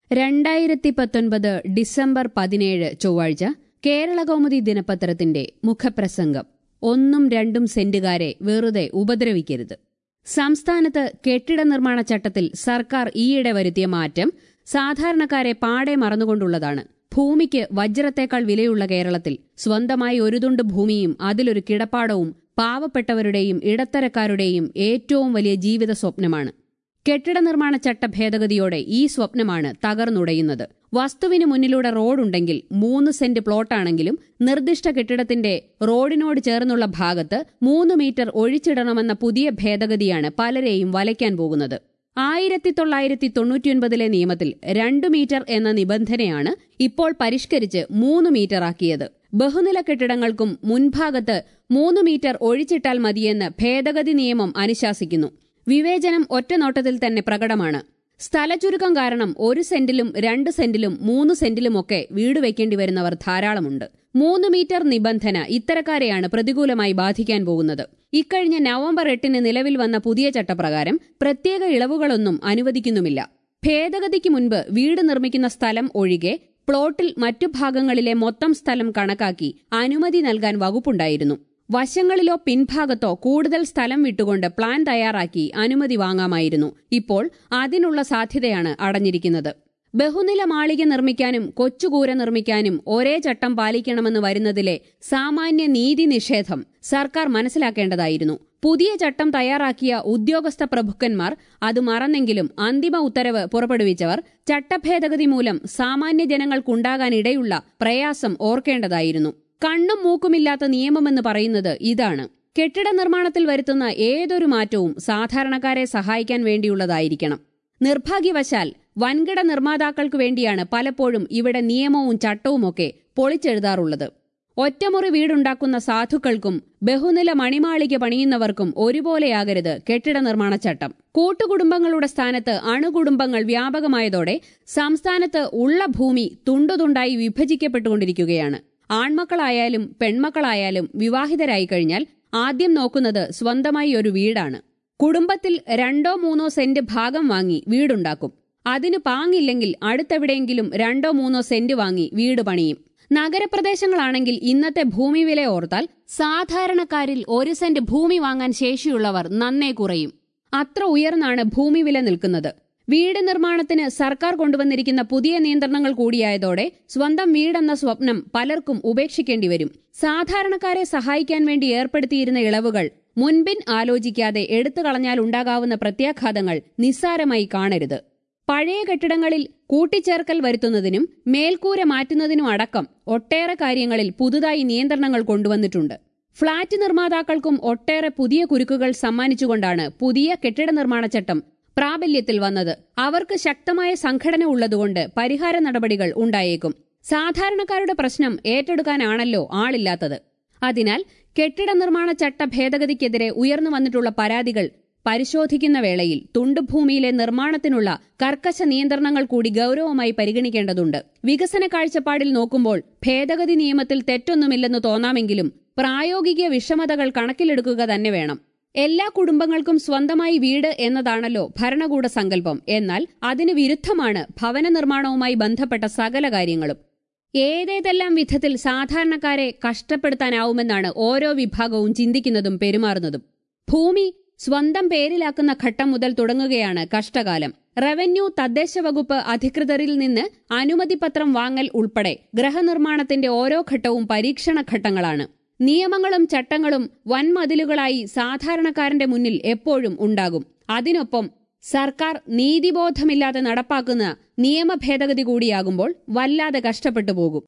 രണ്ടായിരത്തി പത്തൊൻപത് ഡിസംബർ പതിനേഴ് ചൊവ്വാഴ്ച കേരളകൗമുദി ദിനപത്രത്തിന്റെ മുഖപ്രസംഗം ഒന്നും രണ്ടും സെന്റുകാരെ വെറുതെ ഉപദ്രവിക്കരുത് സംസ്ഥാനത്ത് കെട്ടിട നിർമ്മാണ ചട്ടത്തിൽ സർക്കാർ ഈയിടെ വരുത്തിയ മാറ്റം സാധാരണക്കാരെ പാടെ മറന്നുകൊണ്ടുള്ളതാണ് ഭൂമിക്ക് വജ്രത്തേക്കാൾ വിലയുള്ള കേരളത്തിൽ സ്വന്തമായി ഒരു തുണ്ട് ഭൂമിയും അതിലൊരു കിടപ്പാടവും പാവപ്പെട്ടവരുടെയും ഇടത്തരക്കാരുടെയും ഏറ്റവും വലിയ ജീവിത സ്വപ്നമാണ് കെട്ടിട നിർമ്മാണ ചട്ട ഭേദഗതിയോടെ ഈ സ്വപ്നമാണ് തകർന്നുടയുന്നത് വസ്തുവിന് മുന്നിലൂടെ റോഡുണ്ടെങ്കിൽ മൂന്ന് സെന്റ് പ്ലോട്ടാണെങ്കിലും നിർദ്ദിഷ്ട കെട്ടിടത്തിന്റെ റോഡിനോട് ചേർന്നുള്ള ഭാഗത്ത് മൂന്ന് മീറ്റർ ഒഴിച്ചിടണമെന്ന പുതിയ ഭേദഗതിയാണ് പലരെയും വലയ്ക്കാൻ പോകുന്നത് ആയിരത്തി തൊള്ളായിരത്തി തൊണ്ണൂറ്റിയൊൻപതിലെ നിയമത്തിൽ രണ്ടു മീറ്റർ എന്ന നിബന്ധനയാണ് ഇപ്പോൾ പരിഷ്കരിച്ച് മൂന്ന് മീറ്ററാക്കിയത് ബഹുനില കെട്ടിടങ്ങൾക്കും മുൻഭാഗത്ത് മൂന്ന് മീറ്റർ ഒഴിച്ചിട്ടാൽ മതിയെന്ന് ഭേദഗതി നിയമം അനുശാസിക്കുന്നു വിവേചനം ഒറ്റനോട്ടത്തിൽ തന്നെ പ്രകടമാണ് സ്ഥലചുരുക്കം കാരണം ഒരു സെന്റിലും രണ്ട് സെന്റിലും മൂന്ന് സെന്റിലുമൊക്കെ വീട് വെക്കേണ്ടി വരുന്നവർ ധാരാളമുണ്ട് മൂന്ന് മീറ്റർ നിബന്ധന ഇത്തരക്കാരെയാണ് പ്രതികൂലമായി ബാധിക്കാൻ പോകുന്നത് ഇക്കഴിഞ്ഞ നവംബർ എട്ടിന് നിലവിൽ വന്ന പുതിയ ചട്ടപ്രകാരം പ്രത്യേക ഇളവുകളൊന്നും അനുവദിക്കുന്നുമില്ല ഭേദഗതിക്ക് മുൻപ് വീട് നിർമ്മിക്കുന്ന സ്ഥലം ഒഴികെ പ്ലോട്ടിൽ മറ്റു ഭാഗങ്ങളിലെ മൊത്തം സ്ഥലം കണക്കാക്കി അനുമതി നൽകാൻ വകുപ്പുണ്ടായിരുന്നു വശങ്ങളിലോ പിൻഭാഗത്തോ കൂടുതൽ സ്ഥലം വിട്ടുകൊണ്ട് പ്ലാൻ തയ്യാറാക്കി അനുമതി വാങ്ങാമായിരുന്നു ഇപ്പോൾ അതിനുള്ള സാധ്യതയാണ് അടഞ്ഞിരിക്കുന്നത് ബഹുനില മാളിക നിർമ്മിക്കാനും കൊച്ചുകൂര നിർമ്മിക്കാനും ഒരേ ചട്ടം പാലിക്കണമെന്ന് വരുന്നതിലെ സാമാന്യ നീതി നിഷേധം സർക്കാർ മനസ്സിലാക്കേണ്ടതായിരുന്നു പുതിയ ചട്ടം തയ്യാറാക്കിയ ഉദ്യോഗസ്ഥ പ്രഭുക്കന്മാർ അത് മറന്നെങ്കിലും അന്തിമ ഉത്തരവ് പുറപ്പെടുവിച്ചവർ ചട്ടഭേദഗതി മൂലം സാമാന്യ ജനങ്ങൾക്കുണ്ടാകാനിടയുള്ള പ്രയാസം ഓർക്കേണ്ടതായിരുന്നു കണ്ണും മൂക്കുമില്ലാത്ത നിയമമെന്ന് പറയുന്നത് ഇതാണ് കെട്ടിട നിർമ്മാണത്തിൽ വരുത്തുന്ന ഏതൊരു മാറ്റവും സാധാരണക്കാരെ സഹായിക്കാൻ വേണ്ടിയുള്ളതായിരിക്കണം നിർഭാഗ്യവശാൽ വൻകിട നിർമ്മാതാക്കൾക്ക് വേണ്ടിയാണ് പലപ്പോഴും ഇവിടെ നിയമവും ചട്ടവുമൊക്കെ പൊളിച്ചെഴുതാറുള്ളത് ഒറ്റമുറി വീടുണ്ടാക്കുന്ന സാധുക്കൾക്കും ബഹുനില മണിമാളിക പണിയുന്നവർക്കും ഒരുപോലെയാകരുത് കെട്ടിട നിർമ്മാണ ചട്ടം കൂട്ടുകുടുംബങ്ങളുടെ സ്ഥാനത്ത് അണുകുടുംബങ്ങൾ വ്യാപകമായതോടെ സംസ്ഥാനത്ത് ഉള്ള ഭൂമി തുണ്ടുതുണ്ടായി വിഭജിക്കപ്പെട്ടുകൊണ്ടിരിക്കുകയാണ് ആൺമക്കളായാലും പെൺമക്കളായാലും വിവാഹിതരായി കഴിഞ്ഞാൽ ആദ്യം നോക്കുന്നത് സ്വന്തമായി ഒരു വീടാണ് കുടുംബത്തിൽ രണ്ടോ മൂന്നോ സെന്റ് ഭാഗം വാങ്ങി വീടുണ്ടാക്കും അതിന് പാങ്ങില്ലെങ്കിൽ അടുത്തെവിടെയെങ്കിലും രണ്ടോ മൂന്നോ സെന്റ് വാങ്ങി വീട് പണിയും നഗരപ്രദേശങ്ങളാണെങ്കിൽ ഇന്നത്തെ ഭൂമി വില ഓർത്താൽ സാധാരണക്കാരിൽ ഒരു സെന്റ് ഭൂമി വാങ്ങാൻ ശേഷിയുള്ളവർ നന്നേ കുറയും അത്ര ഉയർന്നാണ് ഭൂമി വില നിൽക്കുന്നത് വീട് നിർമ്മാണത്തിന് സർക്കാർ കൊണ്ടുവന്നിരിക്കുന്ന പുതിയ നിയന്ത്രണങ്ങൾ കൂടിയായതോടെ സ്വന്തം വീടെന്ന സ്വപ്നം പലർക്കും ഉപേക്ഷിക്കേണ്ടി വരും സാധാരണക്കാരെ സഹായിക്കാൻ വേണ്ടി ഏർപ്പെടുത്തിയിരുന്ന ഇളവുകൾ മുൻപിൻ ആലോചിക്കാതെ എടുത്തു കളഞ്ഞാൽ ഉണ്ടാകാവുന്ന പ്രത്യാഘാതങ്ങൾ നിസ്സാരമായി കാണരുത് പഴയ കെട്ടിടങ്ങളിൽ കൂട്ടിച്ചേർക്കൽ വരുത്തുന്നതിനും മേൽക്കൂര മാറ്റുന്നതിനും അടക്കം ഒട്ടേറെ കാര്യങ്ങളിൽ പുതുതായി നിയന്ത്രണങ്ങൾ കൊണ്ടുവന്നിട്ടുണ്ട് ഫ്ളാറ്റ് നിർമ്മാതാക്കൾക്കും ഒട്ടേറെ പുതിയ കുരുക്കുകൾ സമ്മാനിച്ചുകൊണ്ടാണ് പുതിയ കെട്ടിട നിർമ്മാണ ചട്ടം പ്രാബല്യത്തിൽ വന്നത് അവർക്ക് ശക്തമായ സംഘടന ഉള്ളതുകൊണ്ട് പരിഹാര നടപടികൾ ഉണ്ടായേക്കും സാധാരണക്കാരുടെ പ്രശ്നം ഏറ്റെടുക്കാനാണല്ലോ ആളില്ലാത്തത് അതിനാൽ കെട്ടിട നിർമ്മാണ ചട്ട ഭേദഗതിക്കെതിരെ ഉയർന്നു വന്നിട്ടുള്ള പരാതികൾ പരിശോധിക്കുന്ന വേളയിൽ തുണ്ടുഭൂമിയിലെ നിർമ്മാണത്തിനുള്ള കർക്കശ നിയന്ത്രണങ്ങൾ കൂടി ഗൌരവമായി പരിഗണിക്കേണ്ടതുണ്ട് വികസന കാഴ്ചപ്പാടിൽ നോക്കുമ്പോൾ ഭേദഗതി നിയമത്തിൽ തെറ്റൊന്നുമില്ലെന്ന് തോന്നാമെങ്കിലും പ്രായോഗിക വിഷമതകൾ കണക്കിലെടുക്കുക തന്നെ വേണം എല്ലാ കുടുംബങ്ങൾക്കും സ്വന്തമായി വീട് എന്നതാണല്ലോ ഭരണകൂട സങ്കല്പം എന്നാൽ അതിന് വിരുദ്ധമാണ് ഭവന നിർമ്മാണവുമായി ബന്ധപ്പെട്ട സകല കാര്യങ്ങളും ഏതേതെല്ലാം വിധത്തിൽ സാധാരണക്കാരെ കഷ്ടപ്പെടുത്താനാവുമെന്നാണ് ഓരോ വിഭാഗവും ചിന്തിക്കുന്നതും പെരുമാറുന്നതും ഭൂമി സ്വന്തം പേരിലാക്കുന്ന ഘട്ടം മുതൽ തുടങ്ങുകയാണ് കഷ്ടകാലം റവന്യൂ തദ്ദേശ വകുപ്പ് അധികൃതരിൽ നിന്ന് അനുമതിപത്രം വാങ്ങൽ ഉൾപ്പെടെ ഗൃഹനിർമ്മാണത്തിന്റെ ഓരോ ഘട്ടവും പരീക്ഷണ ഘട്ടങ്ങളാണ് നിയമങ്ങളും ചട്ടങ്ങളും വൻമതിലുകളായി സാധാരണക്കാരന്റെ മുന്നിൽ എപ്പോഴും ഉണ്ടാകും അതിനൊപ്പം സർക്കാർ നീതിബോധമില്ലാതെ നടപ്പാക്കുന്ന നിയമ ഭേദഗതി കൂടിയാകുമ്പോൾ വല്ലാതെ കഷ്ടപ്പെട്ടു പോകും